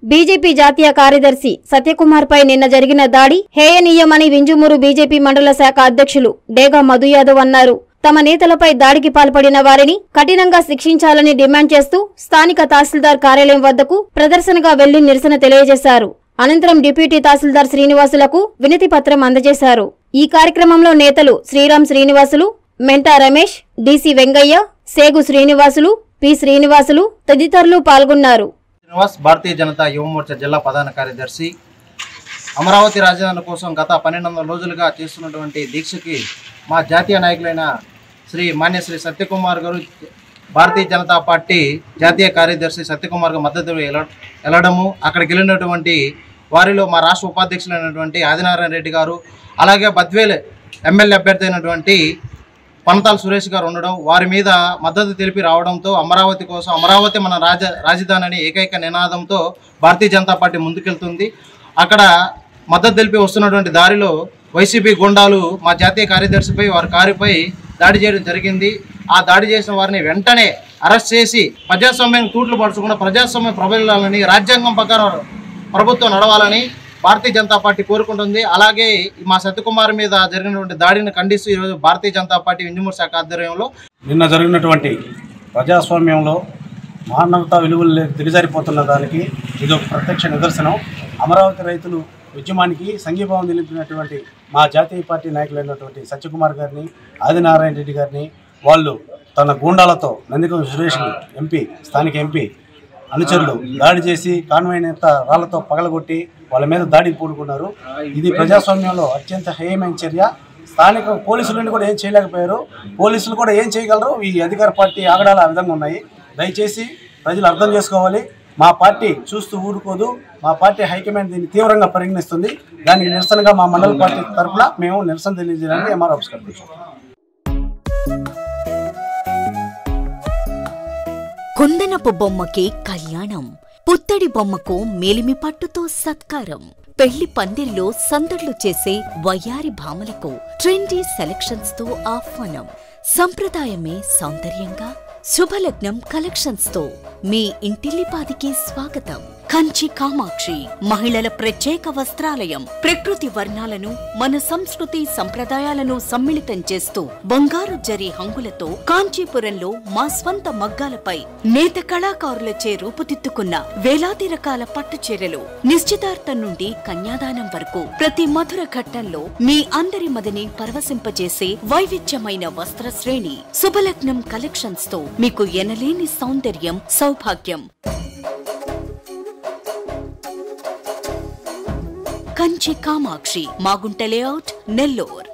BJP జాతీయ కార్యదర్శి సత్యకుమార్ పై నిన్న జరిగిన దాడి హేయనీయమని వింజమూరు బీజేపీ మండల శాఖ అధ్యక్షులు డేగా మధు యాదవ్ అన్నారు తమ నేతలపై దాడికి పాల్పడిన వారిని కఠినంగా శిక్షించాలని డిమాండ్ చేస్తూ స్థానిక తహసీల్దార్ కార్యాలయం వద్దకు ప్రదర్శనగా వెళ్లి నిరసన తెలియజేశారు అనంతరం డిప్యూటీ తహసీల్దార్ శ్రీనివాసులకు వినతి పత్రం అందజేశారు ఈ కార్యక్రమంలో నేతలు శ్రీరామ్ శ్రీనివాసులు మెంటా రమేష్ డీసీ వెంగయ్య సేగు శ్రీనివాసులు పి శ్రీనివాసులు తదితరులు పాల్గొన్నారు శ్రీనివాస్ భారతీయ జనతా యువ మోర్చా జిల్లా ప్రధాన కార్యదర్శి అమరావతి రాజధాని కోసం గత పన్నెండు వందల రోజులుగా చేస్తున్నటువంటి దీక్షకి మా జాతీయ నాయకులైన శ్రీ మాన్య శ్రీ సత్యకుమార్ గారు భారతీయ జనతా పార్టీ జాతీయ కార్యదర్శి సత్యకుమార్ గారు మద్దతు ఎల- వెళ్ళడము అక్కడికి వెళ్ళినటువంటి వారిలో మా రాష్ట్ర ఉపాధ్యక్షులైనటువంటి ఆదినారాయణ రెడ్డి గారు అలాగే బద్వేల్ ఎమ్మెల్యే అభ్యర్థి అయినటువంటి పనతాల సురేష్ గారు ఉండడం వారి మీద మద్దతు తెలిపి రావడంతో అమరావతి కోసం అమరావతి మన రాజ రాజధాని అనే ఏకైక నినాదంతో భారతీయ జనతా పార్టీ ముందుకెళ్తుంది అక్కడ మద్దతు తెలిపి వస్తున్నటువంటి దారిలో వైసీపీ గుండాలు మా జాతీయ కార్యదర్శిపై వారి కారుపై దాడి చేయడం జరిగింది ఆ దాడి చేసిన వారిని వెంటనే అరెస్ట్ చేసి ప్రజాస్వామ్యం తూట్లు పడుచుకున్న ప్రజాస్వామ్యం ప్రబలాలని రాజ్యాంగం ప్రకారం ప్రభుత్వం నడవాలని భారతీయ జనతా పార్టీ కోరుకుంటుంది అలాగే మా సత్యకుమార్ మీద జరిగినటువంటి దాడిని ఖండిస్తూ ఈరోజు భారతీయ జనతా పార్టీ వింజమూరు శాఖ ఆధ్వర్యంలో నిన్న జరిగినటువంటి ప్రజాస్వామ్యంలో మానవతా విలువలు లే- దిగజారిపోతున్న దానికి ఇది ఒక ప్రత్యక్ష నిదర్శనం అమరావతి రైతులు ఉద్యమానికి సంఘీభావం తెలిపినటువంటి మా జాతీయ పార్టీ నాయకులైనటువంటి సత్యకుమార్ గారిని ఆదినారాయణ రెడ్డి గారిని వాళ్ళు తన గూండాలతో నందికం సురేష్ ఎంపీ స్థానిక ఎంపీ అనుచరులు దాడి చేసి కాన్వాయ్ నేత రాళ్లతో పగలగొట్టి వాళ్ళ మీద దాడికి పూనుకున్నారు ఇది ప్రజాస్వామ్యంలో అత్యంత హేయమైన చర్య స్థానిక పోలీసులను కూడా ఏం చేయలేకపోయారు పోలీసులు కూడా ఏం చేయగలరు ఈ అధికార పార్టీ ఆగడాలు ఆ విధంగా ఉన్నాయి దయచేసి ప్రజలు అర్థం చేసుకోవాలి మా పార్టీ చూస్తూ ఊరుకోదు మా పార్టీ హైకమాండ్ దీన్ని తీవ్రంగా పరిగణిస్తుంది దానికి నిరసనగా మా మండల పార్టీ తరఫున మేము నిరసన తెలియజేయడానికి ఎంఆర్ ఆఫీస్ కనిపించాం కుందనపు బొమ్మకి కళ్యాణం పుత్తడి బొమ్మకు మేలిమి పట్టుతో సత్కారం పెళ్లి పందిరిలో సందడ్లు చేసే వయ్యారి భామలకు ట్రెండీ సెలక్షన్స్ తో ఆహ్వానం సంప్రదాయమే సౌందర్యంగా శుభలగ్నం కలెక్షన్స్ తో మీ ఇంటిల్లిపాదికి స్వాగతం కంచి కామాక్షి మహిళల ప్రత్యేక వస్త్రాలయం ప్రకృతి వర్ణాలను మన సంస్కృతి సంప్రదాయాలను సమ్మిళితం చేస్తూ బంగారు జరి హంగులతో కాంచీపురంలో మా స్వంత మగ్గాలపై నేత కళాకారులచే రూపుదిద్దుకున్న వేలాది రకాల పట్టు చీరలు నిశ్చితార్థం నుండి కన్యాదానం వరకు ప్రతి మధుర ఘట్టంలో మీ అందరి మదిని పరవశింపజేసే వైవిధ్యమైన వస్త్ర శ్రేణి శుభలగ్నం కలెక్షన్స్ తో మీకు ఎనలేని సౌందర్యం సౌభాగ్యం కంచి కామాక్షి మాగుంట లేఅవుట్ నెల్లూర్